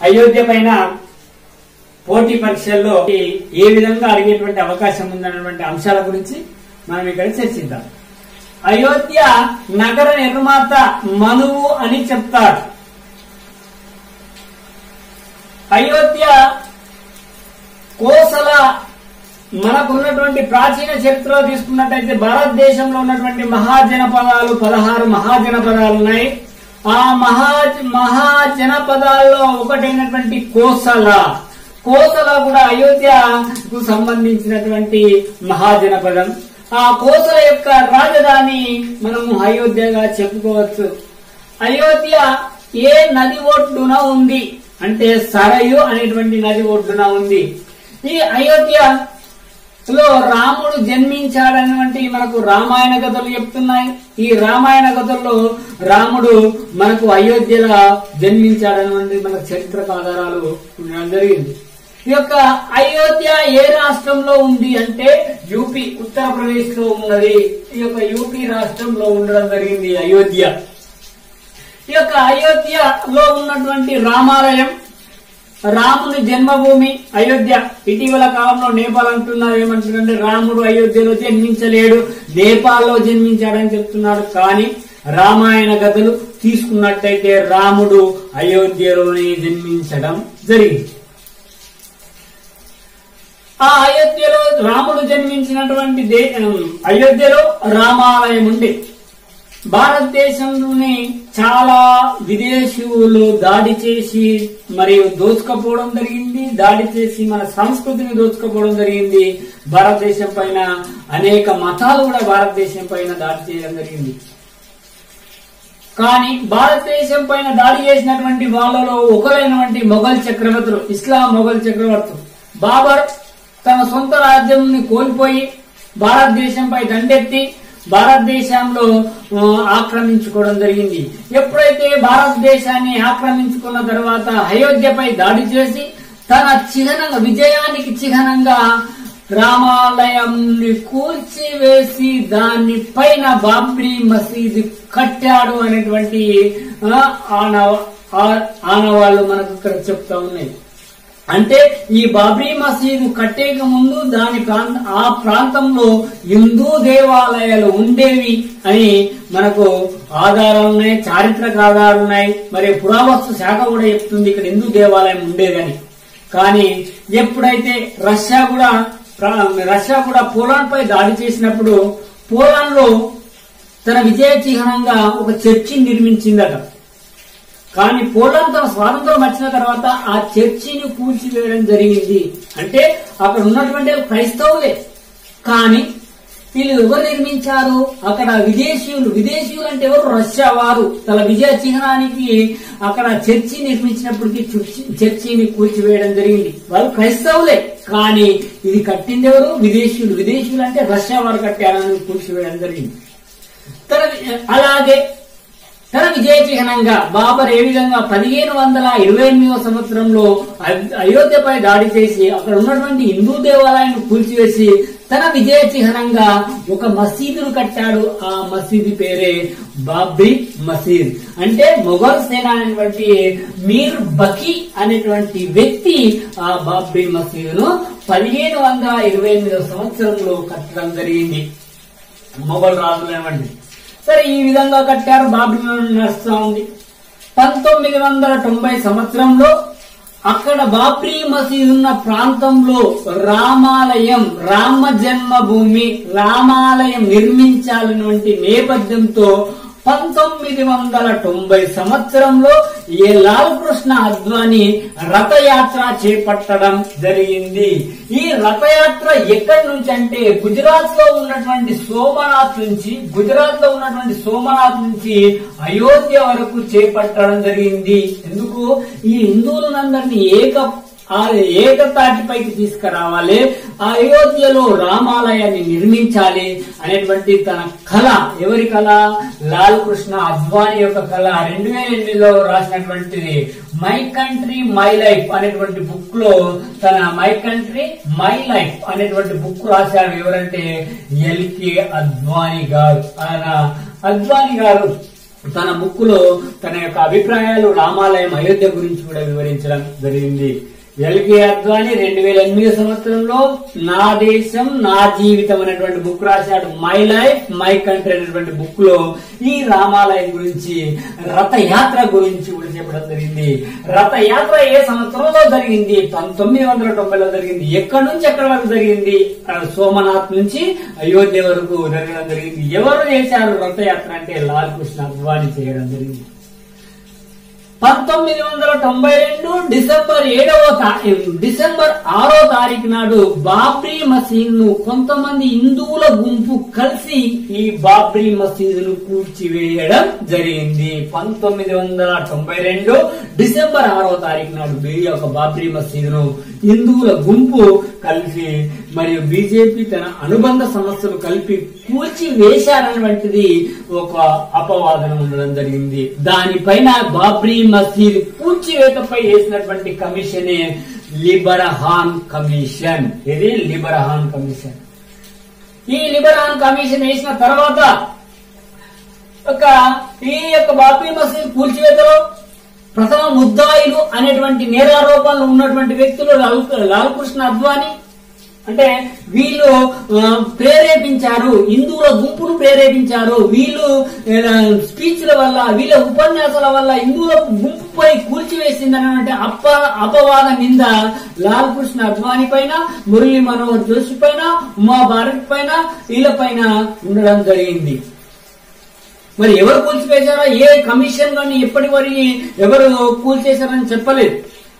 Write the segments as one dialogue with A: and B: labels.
A: అయోధ్య పైన పోటీ పరీక్షల్లో ఏ విధంగా అడిగేటువంటి అవకాశం ఉందన్నటువంటి అంశాల గురించి మనం ఇక్కడ చర్చిద్దాం అయోధ్య నగర నిర్మాత మనువు అని చెప్తారు అయోధ్య కోసల మనకున్నటువంటి ప్రాచీన చరిత్రలో తీసుకున్నట్టయితే భారతదేశంలో ఉన్నటువంటి మహాజనపదాలు పదహారు మహాజనపదాలు ఉన్నాయి ఆ మహా మహాజనపదాల్లో ఒకటైనటువంటి కోసల కోసల కూడా అయోధ్యకు సంబంధించినటువంటి మహాజనపదం ఆ కోసల యొక్క రాజధాని మనము అయోధ్యగా చెప్పుకోవచ్చు అయోధ్య ఏ నది ఒడ్డున ఉంది అంటే సరయు అనేటువంటి నది ఒడ్డున ఉంది ఈ అయోధ్య లో రాముడు జన్మించాడన్నటువంటి మనకు రామాయణ కథలు చెప్తున్నాయి ఈ రామాయణ కథల్లో రాముడు మనకు అయోధ్యలో జన్మించాడన్నటువంటి మన చరిత్ర ఆధారాలు ఉండడం జరిగింది ఈ యొక్క అయోధ్య ఏ రాష్ట్రంలో ఉంది అంటే యూపీ ఉత్తరప్రదేశ్ లో ఉన్నది ఈ యొక్క యూపీ రాష్ట్రంలో ఉండడం జరిగింది అయోధ్య ఈ యొక్క అయోధ్యలో ఉన్నటువంటి రామాలయం రాముని జన్మభూమి అయోధ్య ఇటీవల కాలంలో నేపాల్ అంటున్నారు ఏమంటున్నారంటే రాముడు అయోధ్యలో జన్మించలేడు నేపాల్లో జన్మించాడని చెప్తున్నారు కానీ రామాయణ కథలు తీసుకున్నట్టయితే రాముడు అయోధ్యలోనే జన్మించడం జరిగింది ఆ అయోధ్యలో రాముడు జన్మించినటువంటి దే అయోధ్యలో రామాలయం ఉంది భారతదేశంలోని చాలా విదేశీయులు దాడి చేసి మరియు దోచుకపోవడం జరిగింది దాడి చేసి మన సంస్కృతిని దోచుకపోవడం జరిగింది భారతదేశం పైన అనేక మతాలు కూడా భారతదేశం పైన దాడి చేయడం జరిగింది కానీ భారతదేశం పైన దాడి చేసినటువంటి వాళ్ళలో ఒకరైనటువంటి మొఘల్ చక్రవర్తులు ఇస్లాం మొఘల్ చక్రవర్తులు బాబర్ తన సొంత రాజ్యంని కోల్పోయి భారతదేశంపై దండెత్తి భారతదేశంలో ఆ, ఆక్రమించుకోవడం జరిగింది ఎప్పుడైతే భారతదేశాన్ని ఆక్రమించుకున్న తర్వాత అయోధ్యపై దాడి చేసి తన చిహ్నంగా విజయానికి చిహ్నంగా రామాలయంని కూల్చివేసి దాని పైన బాబ్రీ మసీదు కట్టాడు అనేటువంటి ఆ, ఆనవ ఆ- ఆనవాళ్ళు మనకు ఇక్కడ చెప్తా ఉన్నాయి అంటే ఈ బాబ్రీ మసీదు కట్టేక ముందు దాని ప్రాంత ఆ ప్రాంతంలో హిందూ దేవాలయాలు ఉండేవి అని మనకు ఆధారాలు ఉన్నాయి చారిత్రక ఆధారాలు ఉన్నాయి మరి పురావస్తు శాఖ కూడా చెప్తుంది ఇక్కడ హిందూ దేవాలయం ఉండేదని కానీ ఎప్పుడైతే రష్యా కూడా ప్ర- రష్యా కూడా పోలాండ్ పై దాడి చేసినప్పుడు పోలాండ్ లో తన విజయ చిహ్నంగా ఒక చర్చిని నిర్మించిందట కానీ పోలాండ్ తన స్వాతంత్రం వచ్చిన తర్వాత ఆ చర్చిని కూల్చివేయడం జరిగింది అంటే అక్కడ ఉన్నటువంటి క్రైస్తవులే కానీ వీళ్ళు ఎవరు నిర్మించారు అక్కడ విదేశీయులు విదేశీయులు అంటే ఎవరు రష్యా వారు తన విజయ చిహ్నానికి అక్కడ చర్చి నిర్మించినప్పటికీ చర్చి- చర్చిని కూల్చివేయడం జరిగింది వాళ్ళు క్రైస్తవులే కానీ ఇది కట్టింది ఎవరు విదేశీయులు విదేశీయులు అంటే రష్యా వారు కట్టారని కూల్చివేయడం జరిగింది తన అలాగే తన విజయ చిహ్నంగా బాబర్ ఏ విధంగా పదిహేను వందల ఇరవై ఎనిమిదవ సంవత్సరంలో అయ్- అయోధ్యపై దాడి చేసి అక్కడ ఉన్నటువంటి హిందూ దేవాలయాన్ని కూల్చివేసి తన విజయ చిహ్నంగా ఒక మసీదును కట్టాడు ఆ మసీదు పేరే బాబ్రీ మసీద్ అంటే మొఘల్ సేన అనేటువంటి మీర్ బకీ అనేటువంటి వ్యక్తి ఆ బాబ్రీ మసీదును పదిహేను వందల ఇరవై ఎనిమిదవ సంవత్సరంలో కట్టడం జరిగింది మొఘల్ రాజులు అనేవండి సరే ఈ విధంగా కట్టారు బాబిలోన్ నడుస్తా ఉంది పంతొమ్మిది వందల తొంభై సంవత్సరంలో అక్కడ బాబ్రీ మసీద్ ఉన్న ప్రాంతంలో రామాలయం రామ జన్మభూమి రామాలయం నిర్మించాలన్నటువంటి నేపథ్యంతో పంతొమ్మిది వందల తొంభై సంవత్సరంలో ఏ లాల్ కృష్ణ అద్వాని రథయాత్ర చేపట్టడం జరిగింది ఈ రథయాత్ర ఎక్కడి నుంచి అంటే గుజరాత్ లో ఉన్నటువంటి సోమనాథ్ నుంచి గుజరాత్ లో ఉన్నటువంటి సోమనాథ్ నుంచి అయోధ్య వరకు చేపట్టడం జరిగింది ఎందుకు ఈ హిందువులందరినీ ఏక ఆ ఏకతాటిపైకి తీసుకురావాలి ఆ అయోధ్యలో రామాలయాన్ని నిర్మించాలి అనేటువంటి తన కళ ఎవరి కళ లాల్ కృష్ణ అద్వానీ యొక్క కళ రెండు వేల ఎనిమిదిలో రాసినటువంటిది మై కంట్రీ మై లైఫ్ అనేటువంటి బుక్ లో తన మై కంట్రీ మై లైఫ్ అనేటువంటి బుక్ రాశారు ఎవరంటే ఎల్కే అద్వానీ గారు ఆయన అద్వానీ గారు తన బుక్కులో తన యొక్క అభిప్రాయాలు రామాలయం అయోధ్య గురించి కూడా వివరించడం జరిగింది ఎల్కే అద్వాని రెండు వేల ఎనిమిది సంవత్సరంలో నా దేశం నా జీవితం అనేటువంటి బుక్ రాశాడు మై లైఫ్ మై కంట్రీ అనేటువంటి బుక్ లో ఈ రామాలయం గురించి రథయాత్ర గురించి కూడా చెప్పడం జరిగింది రథయాత్ర ఏ సంవత్సరంలో జరిగింది పంతొమ్మిది వందల తొంభైలో జరిగింది ఎక్కడి నుంచి ఎక్కడి వరకు జరిగింది ఆ, సోమనాథ్ నుంచి అయోధ్య వరకు జరగడం జరిగింది ఎవరు చేశారు రథయాత్ర అంటే లాల్ కృష్ణ అద్వాని చేయడం జరిగింది పంతొమ్మిది వందల తొంభై రెండు డిసెంబర్ ఏడవ తా- డిసెంబర్ ఆరో తారీఖు నాడు బాబ్రీ మసీద్ ను కొంతమంది హిందువుల గుంపు కలిసి ఈ బాబ్రీ మసీద్ ను కూల్చివేయడం జరిగింది పంతొమ్మిది వందల తొంభై రెండు డిసెంబర్ ఆరో తారీఖు నాడు ఈ యొక్క బాబ్రీ మసీద్ ను హిందువుల గుంపు కలిసి మరియు బీజేపీ తన అనుబంధ సంస్థలు కలిపి కూల్చి వేశారన్నటువంటిది ఒక అపవాదన ఉండడం జరిగింది దానిపైన బాబ్రీ మసీద్ కూల్చివేతపై వేసినటువంటి కమిషనే లిబరహాన్ కమిషన్ ఇది లిబరహాన్ కమిషన్ ఈ లిబరహాన్ కమిషన్ వేసిన తర్వాత ఒక ఈ యొక్క బాబ్రీ మసీద్ కూల్చివేతలో ప్రథమ ముద్దాయిలు అనేటువంటి నేరారోపణలు ఉన్నటువంటి వ్యక్తులు లాల్ లాల్ కృష్ణ అద్వానీ అంటే వీళ్ళు ఆ, ప్రేరేపించారు హిందువుల గుంపును ప్రేరేపించారు వీళ్ళు స్పీచ్ల వల్ల వీళ్ళ ఉపన్యాసాల వల్ల హిందువుల గుంపుపై కూల్చివేసిందనేటువంటి అప్ప అపవాద నింద లాల్ కృష్ణ అద్వానీ పైన మురళీ మనోహర్ జోషి పైన ఉమా భారత్ పైన వీళ్ళ పైన ఉండడం జరిగింది మరి ఎవరు కూల్చివేశారో ఏ కమిషన్ కానీ ఎప్పటి వరకు ఎవరు కూల్చేశారని చెప్పలేదు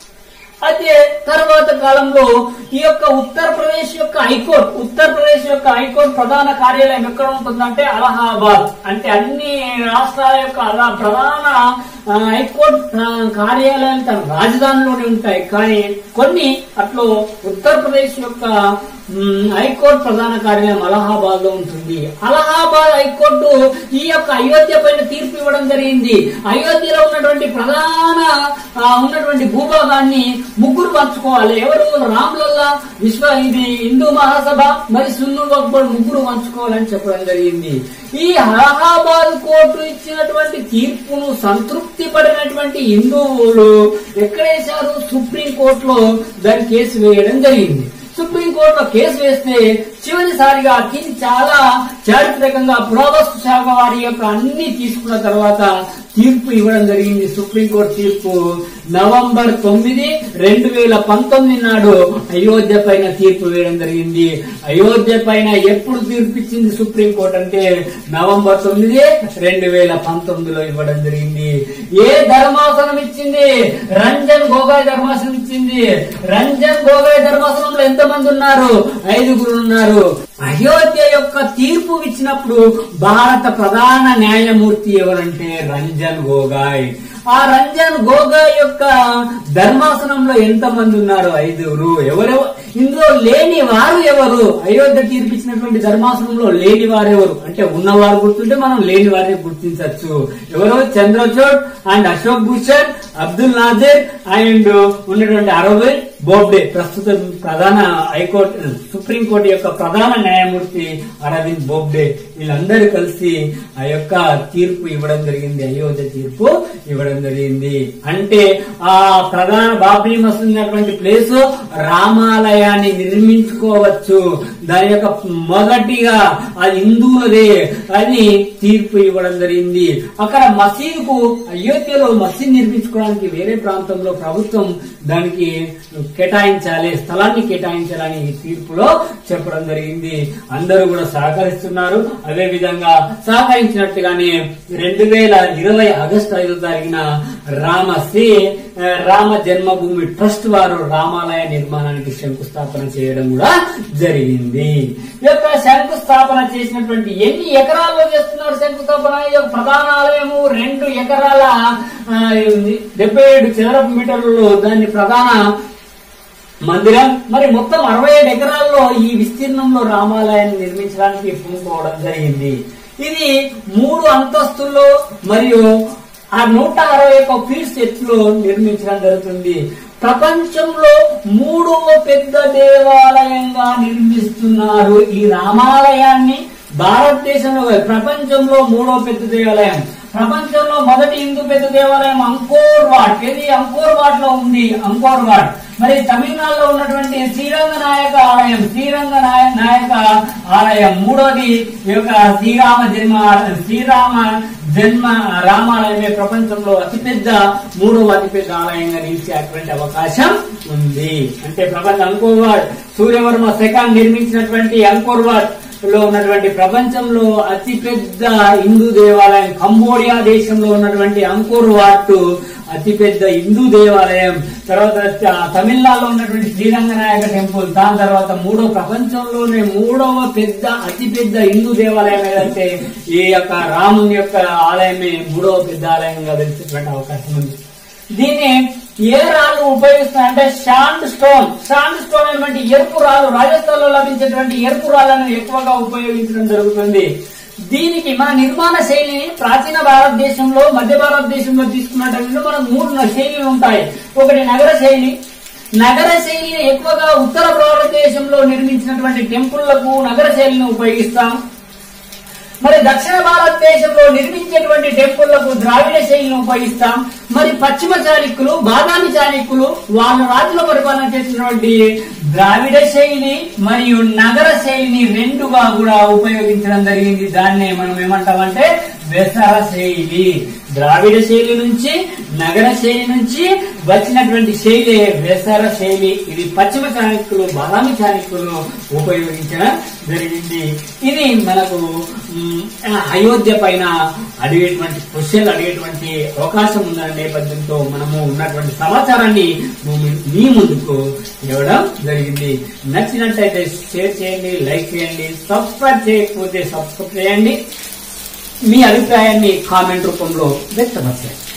A: అయితే తర్వాత కాలంలో ఈ యొక్క ఉత్తరప్రదేశ్ యొక్క హైకోర్టు ఉత్తరప్రదేశ్ యొక్క హైకోర్టు ప్రధాన కార్యాలయం ఎక్కడ ఉంటుందంటే అలహాబాద్ అంటే అన్ని రాష్ట్రాల యొక్క అలా ప్రధాన ఆ, హైకోర్టు ఆ, కార్యాలయాలు తన రాజధానిలోనే ఉంటాయి కానీ కొన్ని అట్లో ఉత్తరప్రదేశ్ యొక్క మ్, హైకోర్టు ప్రధాన కార్యాలయం అలహాబాద్ లో ఉంటుంది అలహాబాద్ హైకోర్టు ఈ యొక్క అయోధ్య పైన తీర్పు ఇవ్వడం జరిగింది అయోధ్యలో ఉన్నటువంటి ప్రధాన ఆ, ఉన్నటువంటి భూభాగాన్ని ముగ్గురు పంచుకోవాలి ఎవరు రామ్లల్లా విశ్వ ఇది హిందూ మహాసభ మరి సున్నుల్ అక్బర్ ముగ్గురు పంచుకోవాలని చెప్పడం జరిగింది ఈ అలహాబాద్ కోర్టు ఇచ్చినటువంటి తీర్పును సంతృప్తి పడినటువంటి హిందువులు ఎక్కడేశారు సుప్రీం కోర్టులో దాని కేసు వేయడం జరిగింది సుప్రీం కోర్టులో కేసు వేస్తే చివరిసారిగా కింది చాలా చారిత్రకంగా పురావస్తు శాఖ వారి యొక్క అన్ని తీసుకున్న తర్వాత తీర్పు ఇవ్వడం జరిగింది సుప్రీంకోర్టు తీర్పు నవంబర్ తొమ్మిది రెండు వేల పంతొమ్మిది నాడు అయోధ్య పైన తీర్పు వేయడం జరిగింది అయోధ్య పైన ఎప్పుడు తీర్పు ఇచ్చింది సుప్రీంకోర్టు అంటే నవంబర్ తొమ్మిది రెండు వేల పంతొమ్మిదిలో ఇవ్వడం జరిగింది ఏ ధర్మాసనం ఇచ్చింది రంజన్ గోగాయ్ ధర్మాసనం ఇచ్చింది రంజన్ గోగాయ్ ధర్మాసనంలో ఎంతమంది ఉన్నారు ఐదుగురు ఉన్నారు అయోధ్య యొక్క తీర్పు ఇచ్చినప్పుడు భారత ప్రధాన న్యాయమూర్తి ఎవరంటే రంజన్ గోగాయ్ ఆ రంజన్ గోగాయ్ యొక్క ధర్మాసనంలో ఎంత మంది ఉన్నారు ఐదుగురు ఎవరెవరు ఇందులో లేని వారు ఎవరు అయోధ్య తీర్పిచ్చినటువంటి ధర్మాసనంలో లేని వారు ఎవరు అంటే ఉన్నవారు గుర్తుంటే మనం లేని వారిని గుర్తించవచ్చు ఎవరు చంద్రచూడ్ అండ్ అశోక్ భూషణ్ అబ్దుల్ నాజర్ అండ్ ఉన్నటువంటి అరవింద్ బోబ్డే ప్రస్తుతం ప్రధాన హైకోర్టు సుప్రీంకోర్టు యొక్క ప్రధాన న్యాయమూర్తి అరవింద్ బోబ్డే వీళ్ళందరూ కలిసి ఆ యొక్క తీర్పు ఇవ్వడం జరిగింది అయోధ్య తీర్పు ఇవ్వడం జరిగింది అంటే ఆ ప్రధాన బాబ్రీ మసీద్ ఉన్నటువంటి ప్లేస్ రామాలయాన్ని నిర్మించుకోవచ్చు దాని యొక్క మొదటిగా అది హిందువులదే అని తీర్పు ఇవ్వడం జరిగింది అక్కడ మసీదుకు అయోధ్యలో మసీద్ నిర్మించుకోవడానికి వేరే ప్రాంతంలో ప్రభుత్వం దానికి కేటాయించాలి స్థలాన్ని కేటాయించాలని ఈ తీర్పులో చెప్పడం జరిగింది అందరూ కూడా సహకరిస్తున్నారు అదే విధంగా సహకరించినట్టుగానే రెండు వేల ఇరవై ఆగస్టు ఐదో తారీఖున రామశ్రీ ఆ, రామ జన్మభూమి ట్రస్ట్ వారు రామాలయ నిర్మాణానికి శంకుస్థాపన చేయడం కూడా జరిగింది ఈ యొక్క శంకుస్థాపన చేసినటువంటి ఎన్ని ఎకరాల్లో చేస్తున్నారు శంకుస్థాపన ఈ యొక్క ప్రధాన ఆలయము రెండు ఎకరాల ఆ, డెబ్బై ఏడు చదరపు మీటర్లలో దాన్ని ప్రధాన మందిరం మరి మొత్తం అరవై ఏడు ఎకరాల్లో ఈ విస్తీర్ణంలో రామాలయాన్ని నిర్మించడానికి పూనుకోవడం జరిగింది ఇది మూడు అంతస్తుల్లో మరియు ఆ నూట అరవై ఒక్క ఫీట్స్ ఎత్తులో నిర్మించడం జరుగుతుంది ప్రపంచంలో మూడవ పెద్ద దేవాలయంగా నిర్మిస్తున్నారు ఈ రామాలయాన్ని భారతదేశంలో కాదు, ప్రపంచంలో మూడో పెద్ద దేవాలయం ప్రపంచంలో మొదటి హిందూ పెద్ద దేవాలయం అంకోర్ వాట్ ఇది అంకోర్ వాట్ లో ఉంది అంకోర్ వాట్ మరి తమిళనాడులో ఉన్నటువంటి శ్రీరంగ నాయక ఆలయం శ్రీరంగ నాయ- నాయక ఆలయం మూడోది ఈ యొక్క శ్రీరామ జన్మ శ్రీరామ జన్మ రామాలయమే ప్రపంచంలో అతిపెద్ద మూడవ అతిపెద్ద ఆలయంగా నిలిచేటువంటి అవకాశం ఉంది అంటే ప్రపంచ అంకోర్ వాట్ సూర్యవర్మ సెకండ్ నిర్మించినటువంటి అంకోర్ వాట్ లో ఉన్నటువంటి ప్రపంచంలో అతి పెద్ద హిందూ దేవాలయం కంబోడియా దేశంలో ఉన్నటువంటి అంకుర్ వాట్ అతి పెద్ద హిందూ దేవాలయం తర్వాత త- తమిళనాడులో ఉన్నటువంటి శ్రీరంగనాయక టెంపుల్ దాని తర్వాత మూడో ప్రపంచంలోనే మూడవ పెద్ద అతి పెద్ద హిందూ దేవాలయం ఏదంటే ఈ యొక్క రాముని యొక్క ఆలయమే మూడవ పెద్ద ఆలయంగా తెలిసేటువంటి అవకాశం ఉంది దీన్ని ఏ రాళ్ళు ఉపయోగిస్తారంటే శాండ్ స్టోన్ శాండ్ స్టోన్ అనేటువంటి ఎరుపు రాళ్ళు రాజస్థాన్ లో లభించేటువంటి ఎరుపు రాళ్లను ఎక్కువగా ఉపయోగించడం జరుగుతుంది దీనికి మన నిర్మాణ శైలిని ప్రాచీన భారతదేశంలో మధ్య భారతదేశంలో తీసుకున్నట్టు మనకు మూడు శైలిలు ఉంటాయి ఒకటి నగర శైలి నగర శైలిని ఎక్కువగా ఉత్తర భారతదేశంలో నిర్మించినటువంటి టెంపుళ్లకు నగర శైలిని ఉపయోగిస్తాం మరి దక్షిణ భారతదేశంలో నిర్మించేటువంటి టెంపుళ్లకు ద్రావిడ శైలిని ఉపయోగిస్తాం మరి పశ్చిమ చాళుక్యులు బాదామి చాళుక్యులు వాళ్ళ రాజుల పరిపాలన చేసినటువంటి ద్రావిడ శైలి మరియు నగర శైలిని రెండుగా కూడా ఉపయోగించడం జరిగింది దాన్నే మనం ఏమంటామంటే వెసర శైలి ద్రావిడ శైలి నుంచి నగర శైలి నుంచి వచ్చినటువంటి శైలి వెసర శైలి ఇది పశ్చిమ చాణక్యులు బాదామి చాణక్యులు ఉపయోగించడం జరిగింది ఇది మనకు మ్, అయోధ్య పైన అడిగేటువంటి క్వశ్చన్లు అడిగేటువంటి అవకాశం ఉన్న నేపథ్యంతో మనము ఉన్నటువంటి సమాచారాన్ని మీ- మీ ముందుకు ఇవ్వడం జరిగింది నచ్చినట్లయితే షేర్ చేయండి లైక్ చేయండి సబ్స్క్రైబ్ చేయకపోతే సబ్స్క్రైబ్ చేయండి మీ అభిప్రాయాన్ని కామెంట్ రూపంలో వ్యక్తపరచండి